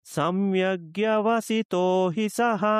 సమ్యగ్యవసితో హి సహా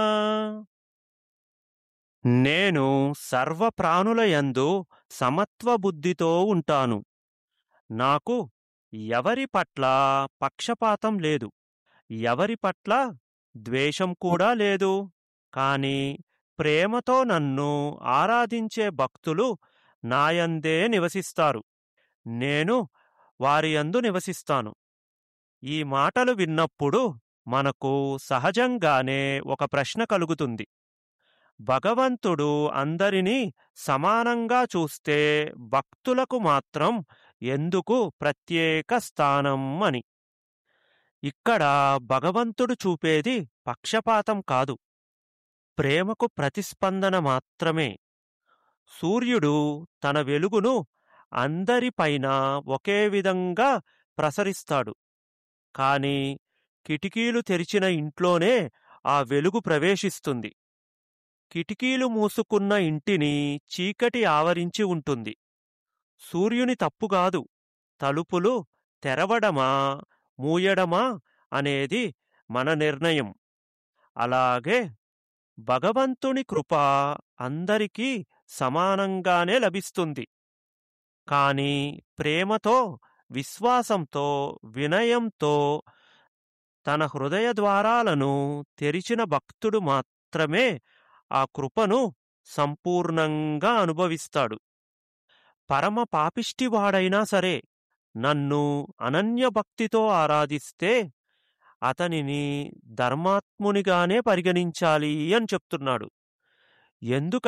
నేను సర్వప్రాణులయందు సమత్వ బుద్ధితో ఉంటాను నాకు ఎవరి పట్ల పక్షపాతం లేదు ఎవరి పట్ల ద్వేషం కూడా లేదు కాని ప్రేమతో నన్ను ఆరాధించే భక్తులు నాయందే నివసిస్తారు నేను వారియందు నివసిస్తాను ఈ మాటలు విన్నప్పుడు మనకు సహజంగానే ఒక ప్రశ్న కలుగుతుంది భగవంతుడు అందరినీ సమానంగా చూస్తే భక్తులకు మాత్రం ఎందుకు ప్రత్యేక స్థానం అని ఇక్కడ భగవంతుడు చూపేది పక్షపాతం కాదు ప్రేమకు ప్రతిస్పందన మాత్రమే సూర్యుడు తన వెలుగును అందరిపైన ఒకే విధంగా ప్రసరిస్తాడు కాని కిటికీలు తెరిచిన ఇంట్లోనే ఆ వెలుగు ప్రవేశిస్తుంది కిటికీలు మూసుకున్న ఇంటిని చీకటి ఆవరించి ఉంటుంది సూర్యుని తప్పుగాదు తలుపులు తెరవడమా మూయడమా అనేది మన నిర్ణయం అలాగే భగవంతుని కృప అందరికీ సమానంగానే లభిస్తుంది కాని ప్రేమతో విశ్వాసంతో వినయంతో తన హృదయ ద్వారాలను తెరిచిన భక్తుడు మాత్రమే ఆ కృపను సంపూర్ణంగా అనుభవిస్తాడు పరమ పాపిష్టివాడైనా సరే నన్ను అనన్య భక్తితో ఆరాధిస్తే అతనిని ధర్మాత్మునిగానే పరిగణించాలి అని చెప్తున్నాడు ఎందుక